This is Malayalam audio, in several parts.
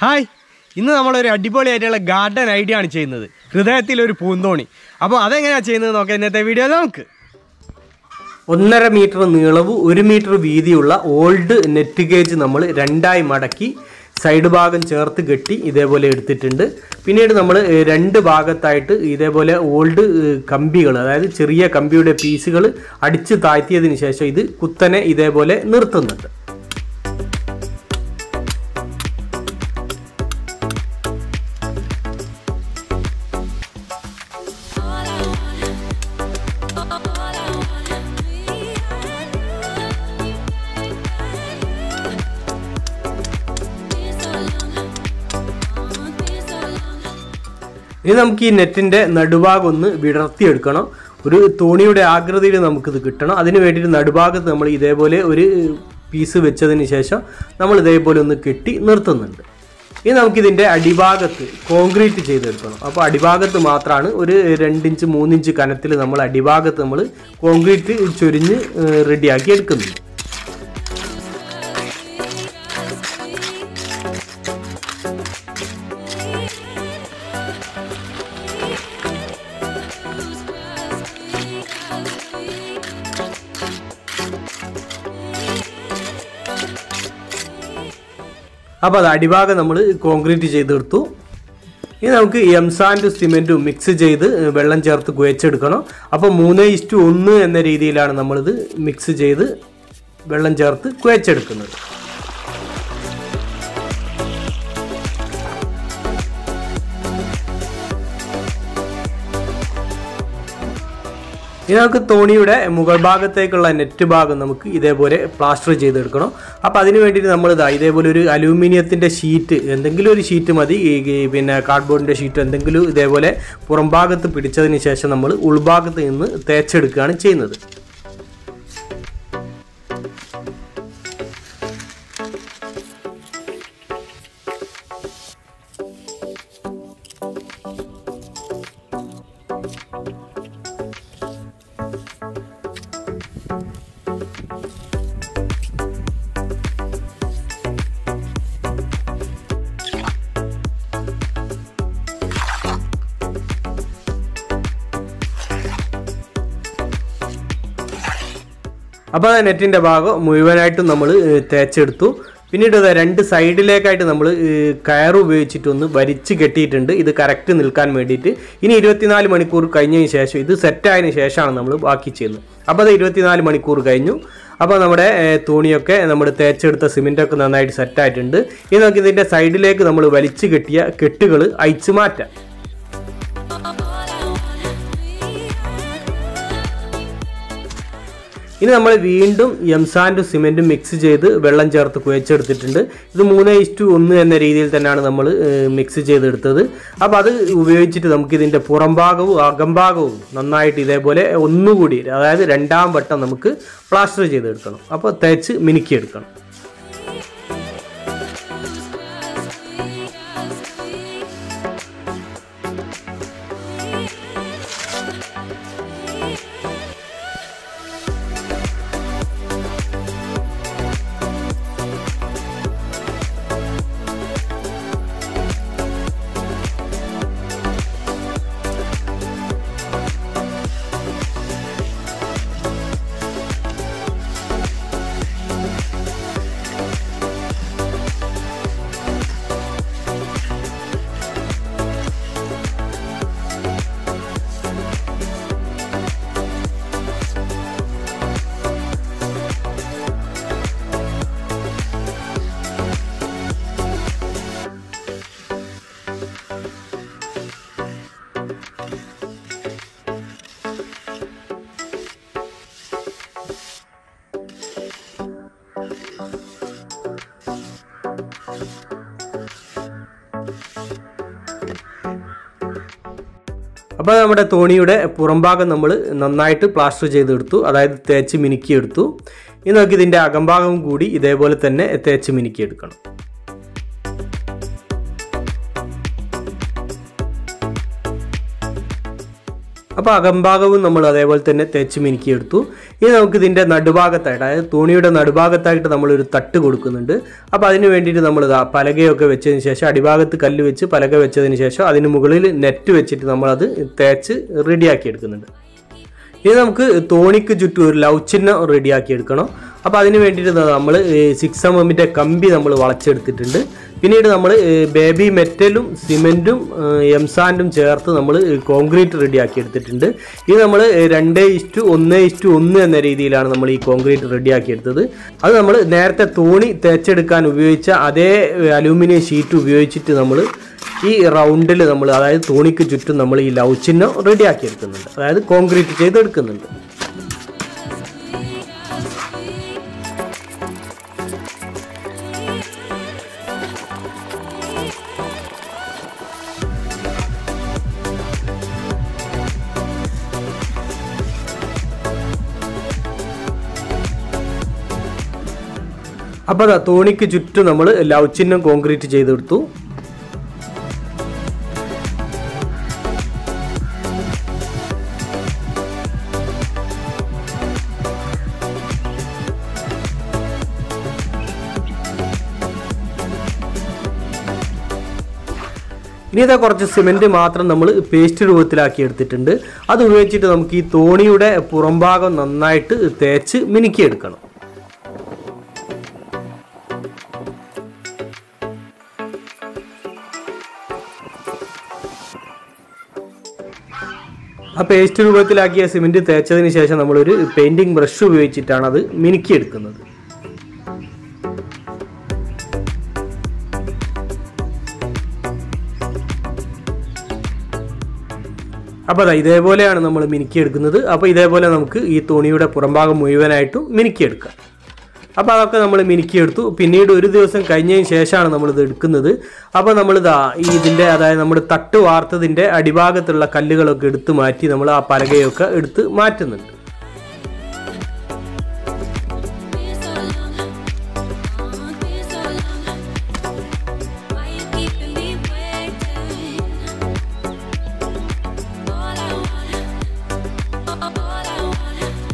ഹായ് ഇന്ന് നമ്മളൊരു അടിപൊളിയായിട്ടുള്ള ഗാർഡൻ ഐഡിയ ആണ് ചെയ്യുന്നത് ഹൃദയത്തിൽ ഒരു പൂന്തോണി അപ്പോൾ അതെങ്ങനെയാണ് ചെയ്യുന്നത് നോക്കാം ഇന്നത്തെ വീഡിയോ നമുക്ക് ഒന്നര മീറ്റർ നീളവും ഒരു മീറ്റർ വീതിയുള്ള ഓൾഡ് നെറ്റ് ഗേജ് നമ്മൾ രണ്ടായി മടക്കി സൈഡ് ഭാഗം ചേർത്ത് കെട്ടി ഇതേപോലെ എടുത്തിട്ടുണ്ട് പിന്നീട് നമ്മൾ രണ്ട് ഭാഗത്തായിട്ട് ഇതേപോലെ ഓൾഡ് കമ്പികൾ അതായത് ചെറിയ കമ്പിയുടെ പീസുകൾ അടിച്ച് താഴ്ത്തിയതിന് ശേഷം ഇത് കുത്തനെ ഇതേപോലെ നിർത്തുന്നുണ്ട് ഇനി നമുക്ക് ഈ നെറ്റിന്റെ നടുഭാഗം ഒന്ന് വിടർത്തിയെടുക്കണം ഒരു തോണിയുടെ ആകൃതിയിൽ നമുക്കിത് കിട്ടണം അതിന് വേണ്ടിയിട്ട് നടുഭാഗത്ത് നമ്മൾ ഇതേപോലെ ഒരു പീസ് വെച്ചതിന് ശേഷം നമ്മൾ ഇതേപോലെ ഒന്ന് കെട്ടി നിർത്തുന്നുണ്ട് ഇനി നമുക്കിതിൻ്റെ അടിഭാഗത്ത് കോൺക്രീറ്റ് ചെയ്തെടുക്കണം അപ്പോൾ അടിഭാഗത്ത് മാത്രമാണ് ഒരു രണ്ടിഞ്ച് മൂന്നിഞ്ച് കനത്തിൽ നമ്മൾ അടിഭാഗത്ത് നമ്മൾ കോൺക്രീറ്റ് ചൊരിഞ്ഞ് റെഡിയാക്കി എടുക്കുന്നുണ്ട് അപ്പോൾ അത് അടിഭാഗം നമ്മൾ കോൺക്രീറ്റ് ചെയ്തെടുത്തു ഇനി നമുക്ക് എംസാൻഡ് സിമെൻറ്റും മിക്സ് ചെയ്ത് വെള്ളം ചേർത്ത് കുഴച്ചെടുക്കണം അപ്പോൾ മൂന്ന് ഇസ്റ്റു ഒന്ന് എന്ന രീതിയിലാണ് നമ്മളിത് മിക്സ് ചെയ്ത് വെള്ളം ചേർത്ത് കുഴച്ചെടുക്കുന്നത് ഇനി നമുക്ക് തോണിയുടെ മുകൾ ഭാഗത്തേക്കുള്ള നെറ്റ് ഭാഗം നമുക്ക് ഇതേപോലെ പ്ലാസ്റ്റർ ചെയ്തെടുക്കണം അപ്പോൾ അതിന് വേണ്ടിയിട്ട് നമ്മൾ ഇതാ ഇതേപോലെ ഒരു അലൂമിനിയത്തിൻ്റെ ഷീറ്റ് എന്തെങ്കിലും ഒരു ഷീറ്റ് മതി ഈ ഈ പിന്നെ കാർഡ്ബോർഡിൻ്റെ ഷീറ്റ് എന്തെങ്കിലും ഇതേപോലെ പുറം ഭാഗത്ത് പിടിച്ചതിന് ശേഷം നമ്മൾ ഉൾഭാഗത്ത് നിന്ന് തേച്ചെടുക്കുകയാണ് ചെയ്യുന്നത് അപ്പോൾ ആ നെറ്റിൻ്റെ ഭാഗം മുഴുവനായിട്ടും നമ്മൾ തേച്ചെടുത്തു പിന്നീട് ഇത് രണ്ട് സൈഡിലേക്കായിട്ട് നമ്മൾ കയർ ഉപയോഗിച്ചിട്ടൊന്ന് വരിച്ച് കെട്ടിയിട്ടുണ്ട് ഇത് കറക്റ്റ് നിൽക്കാൻ വേണ്ടിയിട്ട് ഇനി ഇരുപത്തിനാല് മണിക്കൂർ കഴിഞ്ഞതിന് ശേഷം ഇത് സെറ്റായതിനു ശേഷമാണ് നമ്മൾ ബാക്കി ചെയ്യുന്നത് അപ്പോൾ അത് ഇരുപത്തിനാല് മണിക്കൂർ കഴിഞ്ഞു അപ്പോൾ നമ്മുടെ ഏഹ്, തുണിയൊക്കെ നമ്മൾ തേച്ചെടുത്ത സിമെൻറ്റൊക്കെ നന്നായിട്ട് സെറ്റായിട്ടുണ്ട് ഇനി നമുക്ക് ഇതിൻ്റെ സൈഡിലേക്ക് നമ്മൾ വലിച്ചു കെട്ടിയ കെട്ടുകൾ അയച്ചു മാറ്റാം ഇനി നമ്മൾ വീണ്ടും എംസാൻഡ് സിമെൻറ്റും മിക്സ് ചെയ്ത് വെള്ളം ചേർത്ത് കുഴച്ചെടുത്തിട്ടുണ്ട് ഇത് മൂന്ന് ഇസ്റ്റു ഒന്ന് എന്ന രീതിയിൽ തന്നെയാണ് നമ്മൾ മിക്സ് ചെയ്തെടുത്തത് അപ്പോൾ അത് ഉപയോഗിച്ചിട്ട് നമുക്ക് ഇതിൻ്റെ പുറംഭാഗവും അകംഭാഗവും നന്നായിട്ട് ഇതേപോലെ ഒന്നുകൂടി അതായത് രണ്ടാം വട്ടം നമുക്ക് പ്ലാസ്റ്റർ ചെയ്തെടുക്കണം അപ്പോൾ തേച്ച് മിനുക്കിയെടുക്കണം അപ്പോൾ നമ്മുടെ തോണിയുടെ പുറംഭാഗം നമ്മൾ നന്നായിട്ട് പ്ലാസ്റ്റർ ചെയ്തെടുത്തു അതായത് തേച്ച് മിനുക്കിയെടുത്തു ഇനി നമുക്ക് ഇതിൻ്റെ അകംഭാഗം കൂടി ഇതേപോലെ തന്നെ തേച്ച് മിനുക്കിയെടുക്കണം അപ്പോൾ അകംഭാഗവും നമ്മൾ അതേപോലെ തന്നെ തേച്ച് മിനുക്കിയെടുത്തു ഇനി നമുക്ക് ഇതിൻ്റെ നടുഭാഗത്തായിട്ട് അതായത് തുണിയുടെ നടുഭാഗത്തായിട്ട് നമ്മളൊരു തട്ട് കൊടുക്കുന്നുണ്ട് അപ്പോൾ അതിന് വേണ്ടിയിട്ട് നമ്മൾ ഇതാ പലകയൊക്കെ വെച്ചതിന് ശേഷം അടിഭാഗത്ത് കല്ല് വെച്ച് പലക വെച്ചതിന് ശേഷം അതിന് മുകളിൽ നെറ്റ് വെച്ചിട്ട് നമ്മളത് തേച്ച് റെഡിയാക്കി എടുക്കുന്നുണ്ട് ഇനി നമുക്ക് തോണിക്ക് ചുറ്റും ഒരു ലവ് ചിഹ്നം റെഡിയാക്കി എടുക്കണം അപ്പോൾ അതിന് വേണ്ടിയിട്ട് നമ്മൾ സിക്സ് എം എമ്മിൻ്റെ കമ്പി നമ്മൾ വളച്ചെടുത്തിട്ടുണ്ട് പിന്നീട് നമ്മൾ ബേബി മെറ്റലും സിമെൻറ്റും എംസാൻഡും ചേർത്ത് നമ്മൾ കോൺക്രീറ്റ് റെഡിയാക്കി എടുത്തിട്ടുണ്ട് ഇത് നമ്മൾ രണ്ട് ഇസ്റ്റു ഒന്ന് ഇസ്റ്റു ഒന്ന് എന്ന രീതിയിലാണ് നമ്മൾ ഈ കോൺക്രീറ്റ് റെഡിയാക്കി എടുത്തത് അത് നമ്മൾ നേരത്തെ തോണി തേച്ചെടുക്കാൻ ഉപയോഗിച്ച അതേ അലൂമിനിയം ഷീറ്റ് ഉപയോഗിച്ചിട്ട് നമ്മൾ ഈ റൗണ്ടിൽ നമ്മൾ അതായത് തോണിക്ക് ചുറ്റും നമ്മൾ ഈ ലവ് ചിഹ്നം റെഡിയാക്കി എടുക്കുന്നുണ്ട് അതായത് കോൺക്രീറ്റ് ചെയ്തെടുക്കുന്നുണ്ട് അപ്പോൾ അതാ തോണിക്ക് ചുറ്റും നമ്മൾ ലവ് ചിഹ്നം കോൺക്രീറ്റ് ചെയ്തെടുത്തു ഇനി ഇതാ കുറച്ച് സിമെൻറ്റ് മാത്രം നമ്മൾ പേസ്റ്റ് രൂപത്തിലാക്കി എടുത്തിട്ടുണ്ട് അത് ഉപയോഗിച്ചിട്ട് നമുക്ക് ഈ തോണിയുടെ പുറംഭാഗം നന്നായിട്ട് തേച്ച് മിനുക്കിയെടുക്കണം ആ പേസ്റ്റ് രൂപത്തിലാക്കിയ സിമെൻറ്റ് തേച്ചതിന് ശേഷം നമ്മളൊരു പെയിൻറ്റിങ് ബ്രഷ് ഉപയോഗിച്ചിട്ടാണ് അത് മിനുക്കിയെടുക്കുന്നത് അപ്പോൾ അതാ ഇതേപോലെയാണ് നമ്മൾ മിനുക്കിയെടുക്കുന്നത് അപ്പോൾ ഇതേപോലെ നമുക്ക് ഈ തുണിയുടെ പുറംഭാഗം മുഴുവനായിട്ടും മിനുക്കിയെടുക്കാം അപ്പോൾ അതൊക്കെ നമ്മൾ മിനുക്കിയെടുത്തു പിന്നീട് ഒരു ദിവസം കഴിഞ്ഞതിന് ശേഷമാണ് നമ്മളിത് എടുക്കുന്നത് അപ്പോൾ നമ്മളിതാ ഈ ഇതിൻ്റെ അതായത് നമ്മൾ തട്ട് വാർത്തതിൻ്റെ അടിഭാഗത്തുള്ള കല്ലുകളൊക്കെ എടുത്ത് മാറ്റി നമ്മൾ ആ പലകയൊക്കെ എടുത്ത് മാറ്റുന്നുണ്ട് Been so long, oh, been so long. Why you keeping me waiting? All I want, all I want is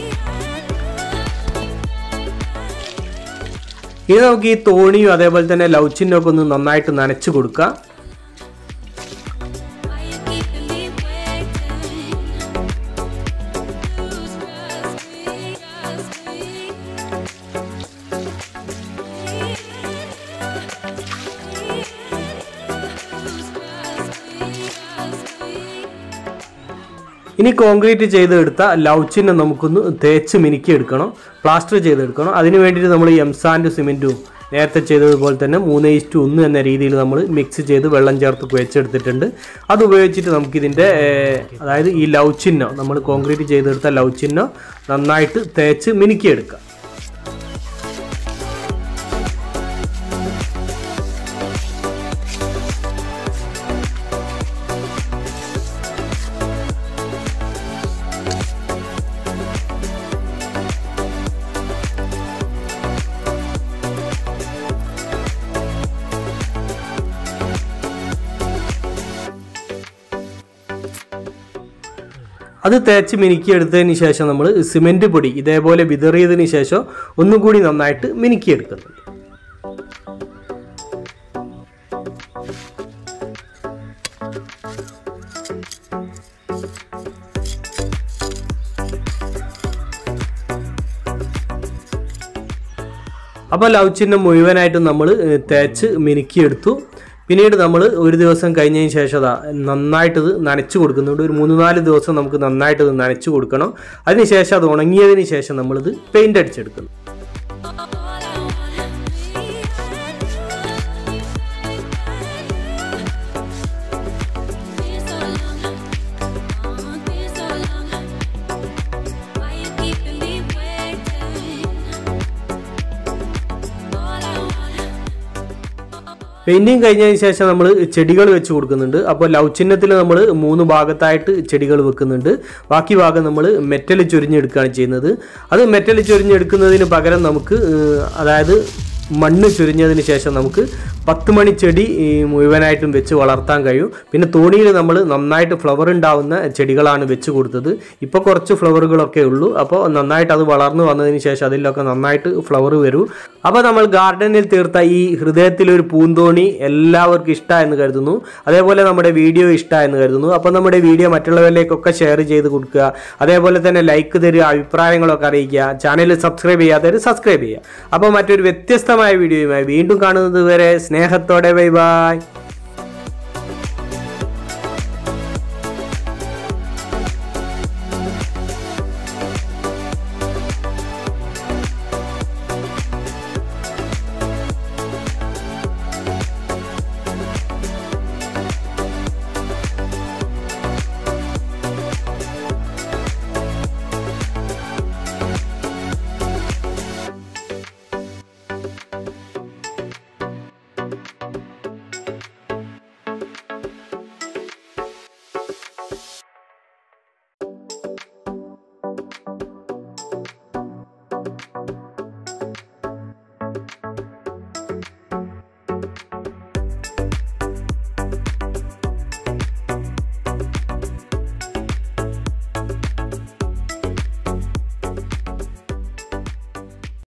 ഇനി നമുക്ക് ഈ തോണിയും അതേപോലെ തന്നെ ലവ് ചിഹ്നമൊക്കെ ഒന്ന് നന്നായിട്ട് നനച്ച് കൊടുക്കാം Why you keeping me waiting? Lose trust me, trust me. Lose trust me, trust me. ഇനി കോൺക്രീറ്റ് ചെയ്തെടുത്ത ലവ് ചിഹ്നം നമുക്കൊന്ന് തേച്ച് മിനുക്കി എടുക്കണം പ്ലാസ്റ്റർ ചെയ്തെടുക്കണം അതിന് വേണ്ടിയിട്ട് നമ്മൾ ഈ എംസാൻഡ് സിമെൻറ്റും നേരത്തെ ചെയ്തതുപോലെ തന്നെ മൂന്ന് ഇസ്റ്റു ഒന്ന് എന്ന രീതിയിൽ നമ്മൾ മിക്സ് ചെയ്ത് വെള്ളം ചേർത്ത് കുഴച്ചെടുത്തിട്ടുണ്ട് അത് ഉപയോഗിച്ചിട്ട് നമുക്കിതിൻ്റെ ഏർ, അതായത് ഈ ലവ് ചിഹ്നം നമ്മൾ കോൺക്രീറ്റ് ചെയ്തെടുത്ത ലവ് ചിഹ്നം നന്നായിട്ട് തേച്ച് മിനുക്കിയെടുക്കാം അത് തേച്ച് മിനുക്കിയെടുത്തതിന് ശേഷം നമ്മൾ സിമെൻറ്റ് പൊടി ഇതേപോലെ വിതറിയതിന് ശേഷം ഒന്നും കൂടി നന്നായിട്ട് മിനുക്കിയെടുക്കുന്നുണ്ട് അപ്പോൾ ലവ് ചിഹ്നം മുഴുവനായിട്ടും നമ്മൾ തേച്ച് മിനുക്കിയെടുത്തു പിന്നീട് നമ്മൾ ഒരു ദിവസം കഴിഞ്ഞതിന് ശേഷം അതാ നന്നായിട്ട് ഇത് നനച്ച് കൊടുക്കുന്നുണ്ട് ഒരു മൂന്ന് നാല് ദിവസം നമുക്ക് നന്നായിട്ട് ഇത് നനച്ച് കൊടുക്കണം അതിനുശേഷം അത് ഉണങ്ങിയതിന് ശേഷം നമ്മളിത് പെയിൻ്റ് അടിച്ചെടുക്കുന്നു Been so long, oh, been so long. Why you keeping me waiting? All I want. Painting കഴിഞ്ഞതിന് ശേഷം നമ്മൾ ചെടികൾ വെച്ച് കൊടുക്കുന്നുണ്ട് അപ്പോൾ ലവ് ചിഹ്നത്തിൽ നമ്മൾ മൂന്ന് ഭാഗത്തായിട്ട് ചെടികൾ വെക്കുന്നുണ്ട് ബാക്കി ഭാഗം നമ്മൾ മെറ്റൽ ചൊരിഞ്ഞെടുക്കുകയാണ് ചെയ്യുന്നത് അത് മെറ്റൽ ചൊരിഞ്ഞെടുക്കുന്നതിന് പകരം നമുക്ക് ഏഹ്, അതായത് മണ്ണ് ചുരിഞ്ഞതിന് ശേഷം നമുക്ക് പത്ത് മണി ചെടി ഈ മുഴുവനായിട്ടും വെച്ച് വളർത്താൻ കഴിയും പിന്നെ തോണിയിൽ നമ്മൾ നന്നായിട്ട് ഫ്ലവർ ഉണ്ടാവുന്ന ചെടികളാണ് വെച്ച് കൊടുത്തത് ഇപ്പോൾ കുറച്ച് ഫ്ലവറുകളൊക്കെ ഉള്ളൂ അപ്പോൾ നന്നായിട്ട് അത് വളർന്നു വന്നതിന് ശേഷം അതിലൊക്കെ നന്നായിട്ട് ഫ്ലവർ വരും അപ്പോൾ നമ്മൾ ഗാർഡനിൽ തീർത്ത ഈ ഹൃദയത്തിലൊരു പൂന്തോണി എല്ലാവർക്കും ഇഷ്ടമായെന്ന് കരുതുന്നു അതേപോലെ നമ്മുടെ വീഡിയോ ഇഷ്ടമായെന്ന് കരുതുന്നു അപ്പോൾ നമ്മുടെ വീഡിയോ മറ്റുള്ളവരിലേക്കൊക്കെ ഷെയർ ചെയ്ത് കൊടുക്കുക അതേപോലെ തന്നെ ലൈക്ക് തരിക അഭിപ്രായങ്ങളൊക്കെ അറിയിക്കുക ചാനൽ സബ്സ്ക്രൈബ് ചെയ്യാത്തവർ സബ്സ്ക്രൈബ് ചെയ്യുക അപ്പോൾ മറ്റൊരു വ്യത്യസ്തമായ വീഡിയോയുമായി വീണ്ടും കാണുന്നത് വരെ സ്നേഹത്തോടെ ബൈ ബൈ